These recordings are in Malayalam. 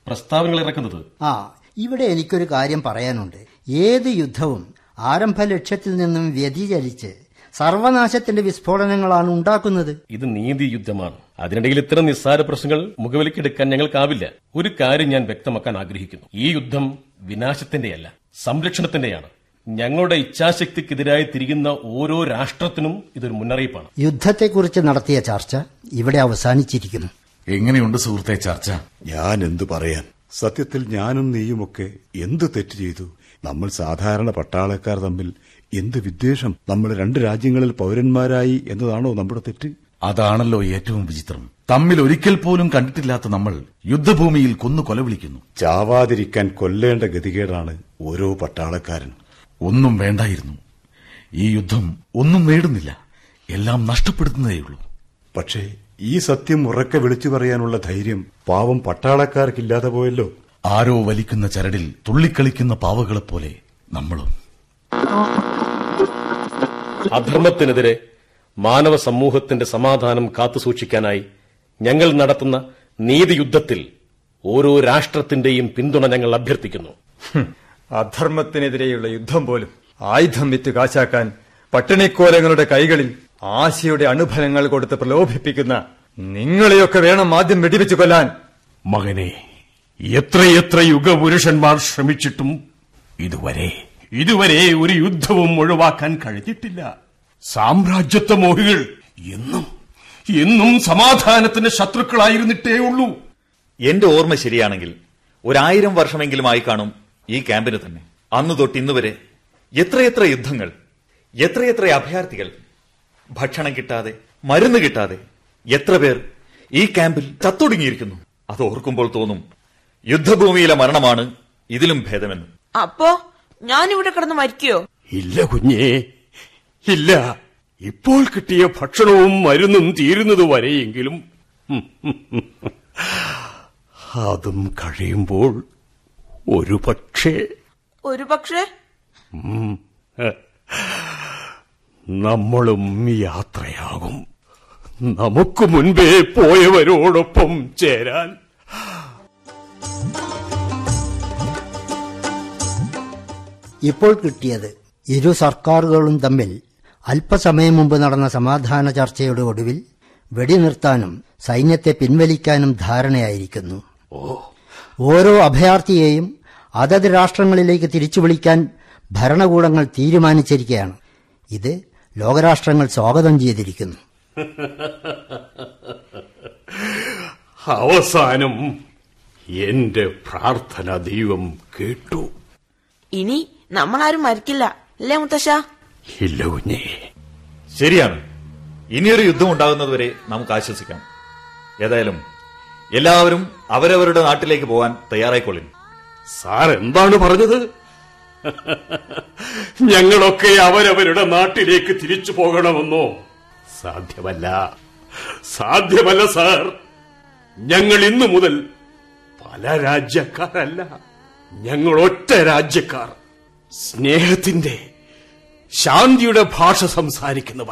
പ്രസ്താവനകൾ ഇറക്കുന്നത് ആ ഇവിടെ എനിക്കൊരു കാര്യം പറയാനുണ്ട് ഏത് യുദ്ധവും ആരംഭ ലക്ഷ്യത്തിൽ നിന്നും വ്യതിചലിച്ച് സർവനാശത്തിന്റെ വിസ്ഫോടനങ്ങളാണ് ഉണ്ടാക്കുന്നത് ഇത് നീതി യുദ്ധമാണ് അതിനിടയിൽ ഇത്തരം നിസ്സാര പ്രശ്നങ്ങൾ മുഖവിലക്കെടുക്കാൻ ഞങ്ങൾക്കാവില്ല ഒരു കാര്യം ഞാൻ വ്യക്തമാക്കാൻ ആഗ്രഹിക്കുന്നു ഈ യുദ്ധം വിനാശത്തിന്റെയല്ല സംരക്ഷണത്തിന്റെയാണ് ഞങ്ങളുടെ ഇച്ഛാശക്തിക്കെതിരായി തിരിയുന്ന ഓരോ രാഷ്ട്രത്തിനും ഇതൊരു മുന്നറിയിപ്പാണ് യുദ്ധത്തെക്കുറിച്ച് നടത്തിയ ചർച്ച ഇവിടെ അവസാനിച്ചിരിക്കുന്നു എങ്ങനെയുണ്ട് സുഹൃത്തെ ചർച്ച ഞാൻ എന്തു പറയാൻ സത്യത്തിൽ ഞാനും നീയുമൊക്കെ എന്ത് തെറ്റ് ചെയ്തു നമ്മൾ സാധാരണ പട്ടാളക്കാർ തമ്മിൽ എന്ത് വിദ്വേഷം നമ്മൾ രണ്ട് രാജ്യങ്ങളിൽ പൗരന്മാരായി എന്നതാണോ നമ്മുടെ തെറ്റ് അതാണല്ലോ ഏറ്റവും വിചിത്രം തമ്മിൽ ഒരിക്കൽ പോലും കണ്ടിട്ടില്ലാത്ത നമ്മൾ യുദ്ധഭൂമിയിൽ കൊന്നു കൊലവിളിക്കുന്നു ചാവാതിരിക്കാൻ കൊല്ലേണ്ട ഗതികേടാണ് ഓരോ പട്ടാളക്കാരനും ഒന്നും വേണ്ടായിരുന്നു ഈ യുദ്ധം ഒന്നും നേടുന്നില്ല എല്ലാം നഷ്ടപ്പെടുത്തുന്നതേയുള്ളൂ പക്ഷേ ഈ സത്യം ഉറക്കെ വിളിച്ചു പറയാനുള്ള ധൈര്യം പാവം പട്ടാളക്കാർക്കില്ലാതെ പോയല്ലോ ആരോ വലിക്കുന്ന ചരടിൽ തുള്ളിക്കളിക്കുന്ന പാവകളെപ്പോലെ നമ്മളും അധർമ്മത്തിനെതിരെ മാനവ സമൂഹത്തിന്റെ സമാധാനം കാത്തുസൂക്ഷിക്കാനായി ഞങ്ങൾ നടത്തുന്ന നീതിയുദ്ധത്തിൽ ഓരോ രാഷ്ട്രത്തിന്റെയും പിന്തുണ ഞങ്ങൾ അഭ്യർത്ഥിക്കുന്നു ഹും, അധർമ്മത്തിനെതിരെയുള്ള യുദ്ധം പോലും ആയുധം വിറ്റ് കാശാക്കാൻ പട്ടിണിക്കോലങ്ങളുടെ കൈകളിൽ ആശയുടെ അണുഫലങ്ങൾ കൊടുത്ത് പ്രലോഭിപ്പിക്കുന്ന നിങ്ങളെയൊക്കെ വേണം ആദ്യം വെടിവെച്ച് കൊല്ലാൻ മകനെ എത്രയെത്ര യുഗപുരുഷന്മാർ ശ്രമിച്ചിട്ടും ഇതുവരെ ഇതുവരെ ഒരു യുദ്ധവും ഒഴിവാക്കാൻ കഴിഞ്ഞിട്ടില്ല സാമ്രാജ്യത്വ മോഹികൾ എന്നും എന്നും സമാധാനത്തിന് ശത്രുക്കളായിരുന്നിട്ടേ ഉള്ളൂ എന്റെ ഓർമ്മ ശരിയാണെങ്കിൽ ഒരായിരം വർഷമെങ്കിലും ആയി കാണും ഈ ക്യാമ്പിന് തന്നെ അന്നു തൊട്ട് ഇന്നുവരെ എത്രയെത്ര യുദ്ധങ്ങൾ എത്രയെത്ര അഭയാർത്ഥികൾ ഭക്ഷണം കിട്ടാതെ മരുന്ന് കിട്ടാതെ എത്ര പേർ ഈ ക്യാമ്പിൽ ചത്തൊടുങ്ങിയിരിക്കുന്നു അത് ഓർക്കുമ്പോൾ തോന്നും യുദ്ധഭൂമിയിലെ മരണമാണ് ഇതിലും ഭേദമെന്ന് അപ്പോ ഞാനിവിടെ കിടന്ന് മരിക്കോ ഇല്ല കുഞ്ഞേ ഇല്ല ഇപ്പോൾ കിട്ടിയ ഭക്ഷണവും മരുന്നും തീരുന്നത് വരെയെങ്കിലും ഉം, ഉം, ഉം. അതും കഴിയുമ്പോൾ ഒരു പക്ഷേ ഒരു പക്ഷേ ഉം, ഹ, നമ്മളും യാത്രയാകും നമുക്ക് മുൻപേ പോയവരോടൊപ്പം ചേരാൻ ഇപ്പോൾ കിട്ടിയത് ഇരു സർക്കാരുകളും തമ്മിൽ അല്പസമയം മുമ്പ് നടന്ന സമാധാന ചർച്ചയുടെ ഒടുവിൽ വെടിനിർത്താനും സൈന്യത്തെ പിൻവലിക്കാനും ധാരണയായിരിക്കുന്നു ഓരോ അഭയാർത്ഥിയെയും അതത് രാഷ്ട്രങ്ങളിലേക്ക് തിരിച്ചു വിളിക്കാൻ ഭരണകൂടങ്ങൾ തീരുമാനിച്ചിരിക്കുകയാണ് ഇത് ലോകരാഷ്ട്രങ്ങൾ സ്വാഗതം ചെയ്തിരിക്കുന്നു അവസാനം എന്റെ പ്രാർത്ഥന ദൈവം കേട്ടു ഇനി നമ്മളാരും മരിക്കില്ല അല്ലേ മുത്തശ്ശ ഇല്ല കുഞ്ഞേ ശരിയാണ് ഇനിയൊരു യുദ്ധം ഉണ്ടാകുന്നതുവരെ നമുക്ക് ആശ്വസിക്കാം ഏതായാലും എല്ലാവരും അവരവരുടെ നാട്ടിലേക്ക് പോകാൻ തയ്യാറായിക്കൊള്ളിൻ സാർ എന്താണ് പറഞ്ഞത് ഞങ്ങളൊക്കെ അവരവരുടെ നാട്ടിലേക്ക് തിരിച്ചു പോകണമെന്നോ സാധ്യമല്ല സാധ്യമല്ല സാർ ഞങ്ങൾ ഇന്നു മുതൽ പല രാജ്യക്കാരല്ല ഞങ്ങൾ ഒറ്റ രാജ്യക്കാർ സ്നേഹത്തിന്റെ ശാന്തിയുടെ ഭാഷ സംസാരിക്കുന്നവർ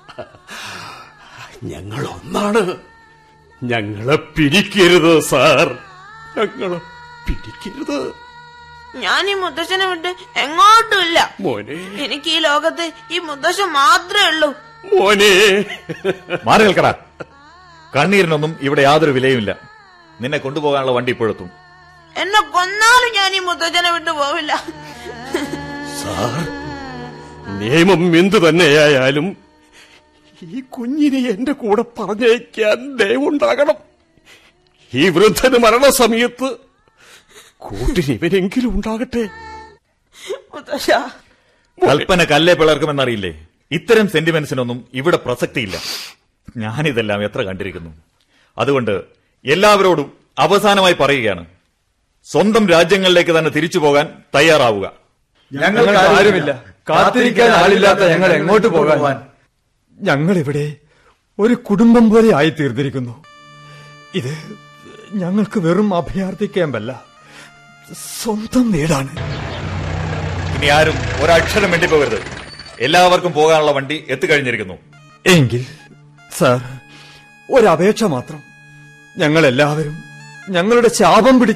ഞങ്ങൾ ഒന്നാണ് ഞങ്ങളെ പിരിക്കരുത് സാർ ഞങ്ങളെ പിരിക്കരുത് ഞാൻ ഈ മുത്തശ്ശനെ വിട്ട് എങ്ങോട്ടുമില്ല മോനെ എനിക്ക് ഈ ലോകത്ത് ഈ മുത്തശ്ശൻ മാത്രമേ ഉള്ളൂ മോനെ മാറി നിൽക്കടാ കണ്ണീരിനൊന്നും ഇവിടെ യാതൊരു വിലയുമില്ല നിന്നെ കൊണ്ടുപോകാനുള്ള വണ്ടി ഇപ്പോഴെത്തും എന്നെ കൊന്നാലും ഞാൻ ഈ മുത്തച്ഛനെ വിട്ടു പോവില്ല സാർ നിയമം എന്തു തന്നെയായാലും ഈ കുഞ്ഞിനെ എന്റെ കൂടെ പറഞ്ഞയക്കാൻ ദയവുണ്ടാകണം ഈ വൃദ്ധന് മരണസമയത്ത് കൂട്ടിന് ഇവനെങ്കിലും ഉണ്ടാകട്ടെ മുത്തശ്ശ കൽപ്പന കല്ലേ പിളർക്കുമെന്നറിയില്ലേ ഇത്തരം സെന്റിമെന്റ്സിനൊന്നും ഇവിടെ പ്രസക്തിയില്ല ഞാനിതെല്ലാം എത്ര കണ്ടിരിക്കുന്നു അതുകൊണ്ട് എല്ലാവരോടും അവസാനമായി പറയുകയാണ് സ്വന്തം രാജ്യങ്ങളിലേക്ക് തന്നെ തിരിച്ചു പോകാൻ തയ്യാറാവുക ഞങ്ങൾക്ക് ആരുമില്ല കാത്തിരിക്കാൻ ആളില്ലാത്ത ഞങ്ങൾ എങ്ങോട്ട് പോകാൻ ഞങ്ങൾ ഇവിടെ ഒരു കുടുംബം പോലെ ആയി തീർന്നിരിക്കുന്നു ഇത് ഞങ്ങൾക്ക് വെറും അഭയാർത്ഥി ക്യാമ്പല്ല സ്വന്തം വീടാണ് ഇനി ആരും ഒരക്ഷരം വേണ്ടി പോകരുത് എല്ലാവർക്കും പോകാനുള്ള വണ്ടി എത്തിക്കഴിഞ്ഞിരിക്കുന്നു എങ്കിൽ സാർ ഒരപേക്ഷ മാത്രം ഞങ്ങൾ എല്ലാവരും ഞങ്ങളുടെ ശാപം പിടിച്ച